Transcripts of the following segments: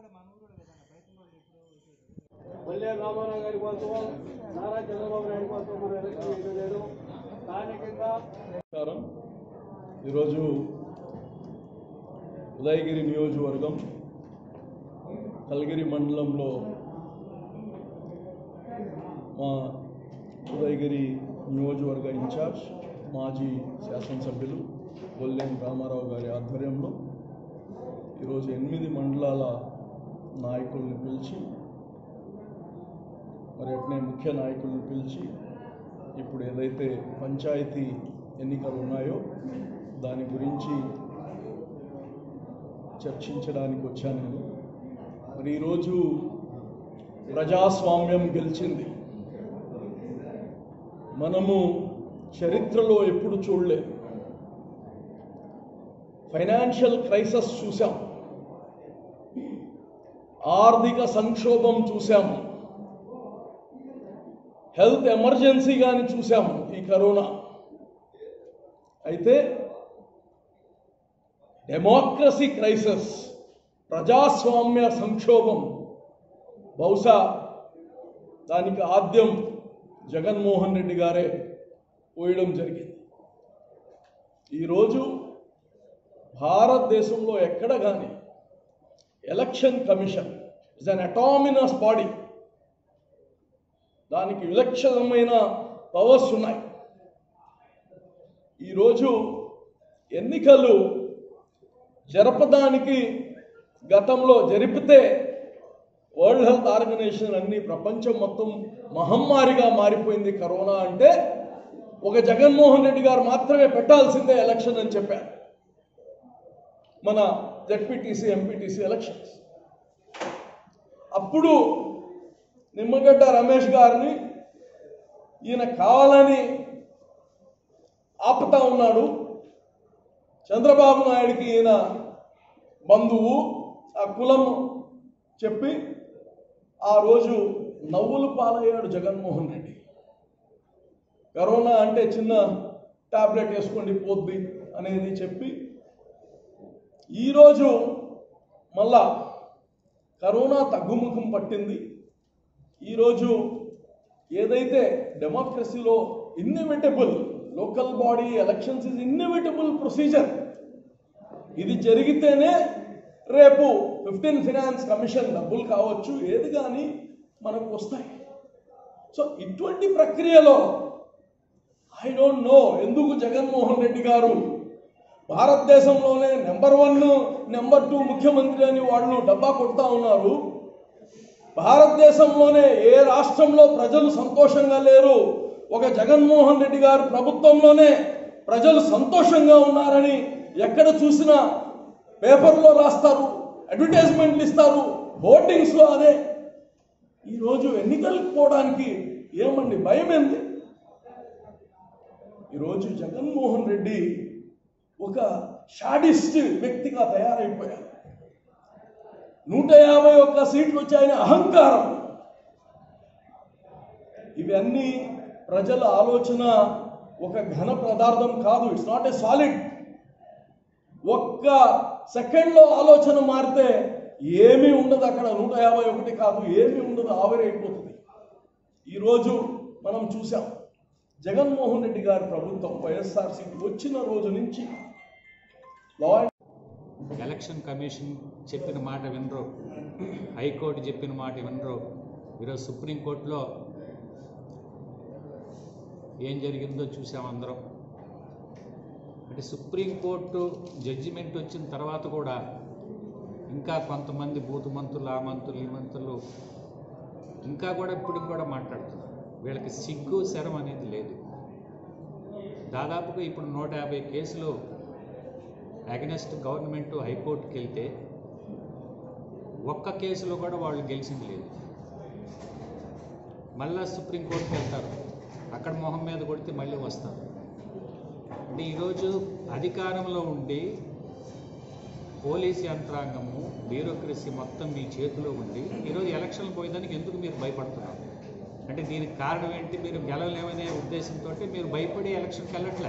మల్లె రామారావు గారి కోసం నారా చంద్రబాబు నాయుడు కోసం మనం ఎలక్షన్ చేయడం లేదు స్థానికంగా నమస్కారం ఈరోజు ఉదయగిరి నియోజకవర్గం కల్గిరి మండలంలో మా ఉదయగిరి నియోజకవర్గ ఇన్ఛార్జ్ మాజీ శాసనసభ్యులు గొల్లెం రామారావు గారి ఆధ్వర్యంలో ఈరోజు ఎనిమిది మండలాల నాయకుల్ని పిలిచి మరి అట్నే ముఖ్య నాయకుల్ని పిలిచి ఇప్పుడు ఏదైతే పంచాయతీ ఎన్నికలు ఉన్నాయో దాని గురించి చర్చించడానికి వచ్చాను నేను మరి ఈరోజు ప్రజాస్వామ్యం గెలిచింది మనము చరిత్రలో ఎప్పుడు చూడలేదు ఫైనాన్షియల్ క్రైసిస్ చూసాం ఆర్థిక సంక్షోభం చూసాము హెల్త్ ఎమర్జెన్సీ కానీ చూసాము ఈ కరోనా అయితే డెమోక్రసీ క్రైసిస్ ప్రజాస్వామ్య సంక్షోభం బహుశా దానికి ఆద్యం జగన్మోహన్ రెడ్డి గారే పోయడం జరిగింది ఈరోజు భారతదేశంలో ఎక్కడ కానీ election commission is an autonomous body దానికి విలక్షణమైన పవర్స్ ఉన్నాయి ఈరోజు ఎన్నికలు జరపడానికి గతంలో జరిపితే వరల్డ్ హెల్త్ ఆర్గనైజేషన్ అన్ని ప్రపంచం మొత్తం మహమ్మారిగా మారిపోయింది కరోనా అంటే ఒక జగన్మోహన్ రెడ్డి గారు మాత్రమే పెట్టాల్సిందే ఎలక్షన్ అని చెప్పారు మన జెడ్పీటీసీ ఎంపీటీసీ ఎలక్షన్స్ అప్పుడు నిమ్మగడ్డ రమేష్ గారిని ఈయన కావాలని ఆపుతా ఉన్నాడు చంద్రబాబు నాయుడికి ఈయన బంధువు ఆ కులం చెప్పి ఆ రోజు నవ్వులు పాలయ్యాడు జగన్మోహన్ రెడ్డి కరోనా అంటే చిన్న టాబ్లెట్ వేసుకోండి పోద్ది అనేది చెప్పి ఈరోజు మళ్ళా కరోనా తగ్గుముఖం పట్టింది ఈరోజు ఏదైతే డెమోక్రసీలో inevitable local body elections is inevitable procedure ఇది జరిగితేనే రేపు ఫిఫ్టీన్ ఫినాన్స్ కమిషన్ డబ్బులు కావచ్చు ఏది కానీ మనకు వస్తాయి సో ఇటువంటి ప్రక్రియలో ఐ డోంట్ నో ఎందుకు జగన్మోహన్ రెడ్డి గారు భారతదేశంలోనే నెంబర్ వన్ నెంబర్ టూ ముఖ్యమంత్రి అని వాళ్ళు డబ్బా కొడతా ఉన్నారు భారతదేశంలోనే ఏ రాష్ట్రంలో ప్రజలు సంతోషంగా లేరు ఒక జగన్మోహన్ రెడ్డి గారు ప్రభుత్వంలోనే ప్రజలు సంతోషంగా ఉన్నారని ఎక్కడ చూసినా పేపర్లో రాస్తారు అడ్వర్టైజ్మెంట్లు ఇస్తారు హోర్డింగ్స్లో అదే ఈరోజు ఎన్నికలకు పోవడానికి ఏమండి భయం ఏంది ఈరోజు జగన్మోహన్ రెడ్డి ఒక షాడిస్ట్ వ్యక్తిగా తయారైపోయారు నూట యాభై ఒక్క సీట్లు వచ్చాయని అహంకారం ఇవన్నీ ప్రజల ఆలోచన ఒక ఘన పదార్థం కాదు ఇట్స్ నాట్ ఏ సాలిడ్ ఒక్క సెకండ్లో ఆలోచన మారితే ఏమీ ఉండదు అక్కడ నూట యాభై ఒకటి కాదు ఏమీ ఉండదు ఆవిరైపోతుంది ఈరోజు మనం చూసాం జగన్మోహన్ రెడ్డి గారి ప్రభుత్వం వైఎస్ఆర్సీపీ వచ్చిన రోజు నుంచి లా అండ్ ఎలక్షన్ కమిషన్ చెప్పిన మాట వినరు హైకోర్టు చెప్పిన మాట వినరు ఈరోజు సుప్రీంకోర్టులో ఏం జరిగిందో చూసాం అందరం అంటే సుప్రీంకోర్టు జడ్జిమెంట్ వచ్చిన తర్వాత కూడా ఇంకా కొంతమంది బూతు మంత్రులు ఆ మంత్రులు ఈ మంత్రులు ఇంకా కూడా ఇప్పటికి కూడా మాట్లాడుతున్నారు వీళ్ళకి సిగ్గు శరం అనేది లేదు దాదాపుగా ఇప్పుడు నూట యాభై కేసులు అగనెస్ట్ గవర్నమెంట్ హైకోర్టుకి వెళ్తే ఒక్క కేసులో కూడా వాళ్ళు గెలిచింది లేదు మళ్ళా సుప్రీంకోర్టుకి వెళ్తారు అక్కడ మొహం మీద కొడితే మళ్ళీ వస్తారు అంటే ఈరోజు అధికారంలో ఉండి పోలీస్ యంత్రాంగము బ్యూరోక్రసీ మొత్తం మీ చేతిలో ఉండి ఈరోజు ఎలక్షన్లు పోయేదానికి ఎందుకు మీరు భయపడుతున్నారు అంటే దీనికి కారణం ఏంటి మీరు గెలవలేమనే ఉద్దేశంతో మీరు భయపడి ఎలక్షన్కి వెళ్ళట్లే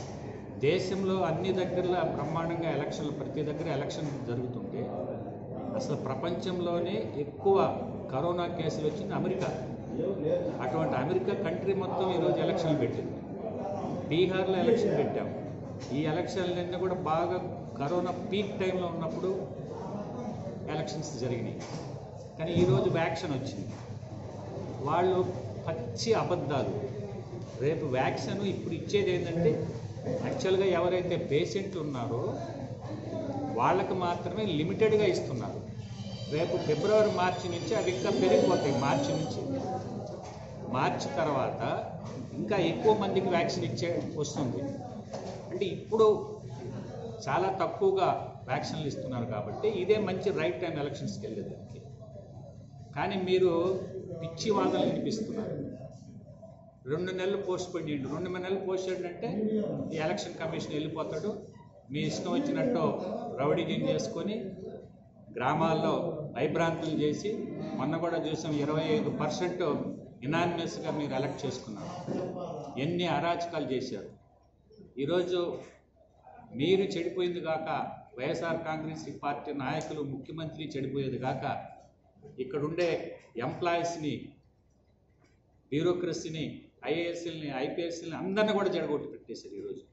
దేశంలో అన్ని దగ్గరలో బ్రహ్మాండంగా ఎలక్షన్లు ప్రతి దగ్గర ఎలక్షన్ జరుగుతుంటే అసలు ప్రపంచంలోనే ఎక్కువ కరోనా కేసులు వచ్చింది అమెరికా అటువంటి అమెరికా కంట్రీ మొత్తం ఈరోజు ఎలక్షన్లు పెట్టింది బీహార్లో ఎలక్షన్ పెట్టాం ఈ ఎలక్షన్లన్నీ కూడా బాగా కరోనా పీక్ టైంలో ఉన్నప్పుడు ఎలక్షన్స్ జరిగినాయి కానీ ఈరోజు వ్యాక్సిన్ వచ్చింది వాళ్ళు పచ్చి అబద్ధాలు రేపు వ్యాక్సిన్ ఇప్పుడు ఇచ్చేది ఏంటంటే యాక్చువల్గా ఎవరైతే పేషెంట్లు ఉన్నారో వాళ్ళకి మాత్రమే లిమిటెడ్గా ఇస్తున్నారు రేపు ఫిబ్రవరి మార్చి నుంచి అవి ఇంకా పెరిగిపోతాయి మార్చి నుంచి మార్చి తర్వాత ఇంకా ఎక్కువ మందికి వ్యాక్సిన్ ఇచ్చే వస్తుంది అంటే ఇప్పుడు చాలా తక్కువగా వ్యాక్సిన్లు ఇస్తున్నారు కాబట్టి ఇదే మంచి రైట్ టైం ఎలక్షన్స్కి వెళ్ళేదానికి కానీ మీరు పిచ్చి వాదనలు వినిపిస్తున్నారు రెండు నెలలు పోస్ట్ పెట్టిండు రెండు నెలలు పోస్ట్ అంటే ఈ ఎలక్షన్ కమిషన్ వెళ్ళిపోతాడు మీ ఇష్టం వచ్చినట్టు రౌడీజం చేసుకొని గ్రామాల్లో భయభ్రాంతులు చేసి మొన్న కూడా చూసాం ఇరవై ఐదు పర్సెంట్ ఇనానిమస్గా మీరు ఎలక్ట్ చేసుకున్నారు ఎన్ని అరాచకాలు చేశారు ఈరోజు మీరు చెడిపోయింది కాక వైఎస్ఆర్ కాంగ్రెస్ పార్టీ నాయకులు ముఖ్యమంత్రి చెడిపోయేది కాక ఇక్కడుండే ఎంప్లాయీస్ని బ్యూరోక్రసీని ఐఏఎస్ఎల్ని ఐపీఎస్ఎల్ని అందరిని కూడా జడగొట్టి పెట్టేశారు ఈరోజు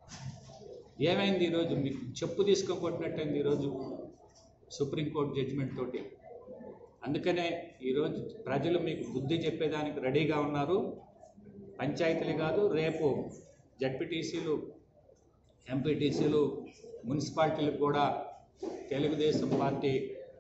ఏమైంది ఈరోజు మీకు చెప్పు తీసుకొని కొట్టినట్టయింది ఈరోజు సుప్రీంకోర్టు జడ్జిమెంట్ తోటి అందుకనే ఈరోజు ప్రజలు మీకు బుద్ధి చెప్పేదానికి రెడీగా ఉన్నారు పంచాయతీలు కాదు రేపు జడ్పీటీసీలు ఎంపీటీసీలు మున్సిపాలిటీలకు కూడా తెలుగుదేశం పార్టీ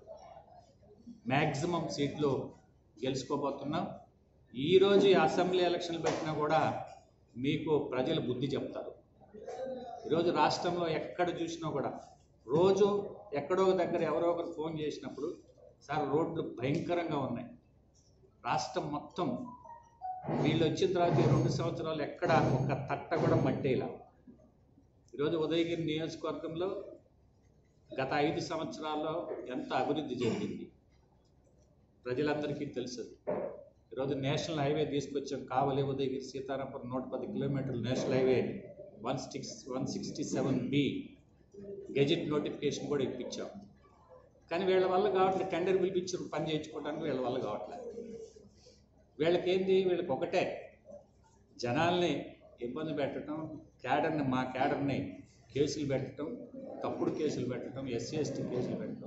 మ్యాక్సిమం సీట్లు గెలుచుకోబోతున్నాం ఈరోజు ఈ అసెంబ్లీ ఎలక్షన్లు పెట్టినా కూడా మీకు ప్రజలు బుద్ధి చెప్తారు ఈరోజు రాష్ట్రంలో ఎక్కడ చూసినా కూడా రోజు ఎక్కడో ఒక దగ్గర ఎవరో ఒకరు ఫోన్ చేసినప్పుడు సార్ రోడ్లు భయంకరంగా ఉన్నాయి రాష్ట్రం మొత్తం వీళ్ళు వచ్చిన తర్వాత ఈ రెండు సంవత్సరాలు ఎక్కడ ఒక తట్ట కూడా మట్టేలా ఈరోజు ఉదయగిరి నియోజకవర్గంలో గత ఐదు సంవత్సరాల్లో ఎంత అభివృద్ధి జరిగింది ప్రజలందరికీ తెలుసు అది. ఈరోజు నేషనల్ హైవే తీసుకొచ్చాం కావలి ఉదయగిరి సీతారాపురం నూట పది కిలోమీటర్ల national highway one six one sixty seven B gazette notification కూడా ఇప్పించాం కానీ వీళ్ళ వల్ల కావట్లేదు టెండర్ పిలిపించారు పని చేయించుకోవడానికి వీళ్ళ వల్ల కావట్లేదు వీళ్ళకేంది వీళ్ళకి ఒకటే జనాల్ని ఇబ్బంది పెట్టడం క్యాడర్ని మా క్యాడర్ని కేసులు పెట్టడం తప్పుడు కేసులు పెట్టడం ఎస్సీ ఎస్టీ కేసులు పెట్టడం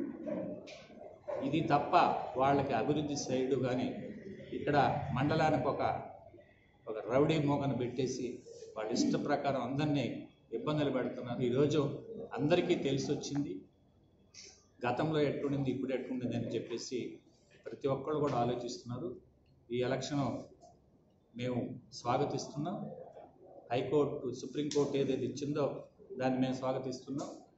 ఇది తప్ప వాళ్ళకి అభివృద్ధి సైడు కానీ ఇక్కడ మండలానికి ఒక ఒక రౌడీ మోగను పెట్టేసి వాళ్ళ ఇష్ట ప్రకారం అందరినీ ఇబ్బందులు పెడుతున్నారు ఈరోజు అందరికీ తెలిసి వచ్చింది గతంలో ఎట్టుండింది ఇప్పుడు ఎట్టుండింది అని చెప్పేసి ప్రతి ఒక్కళ్ళు కూడా ఆలోచిస్తున్నారు ఈ ఎలక్షన్ మేము స్వాగతిస్తున్నాం హైకోర్టు సుప్రీంకోర్టు ఏదైతే ఇచ్చిందో దాన్ని మేము స్వాగతిస్తున్నాం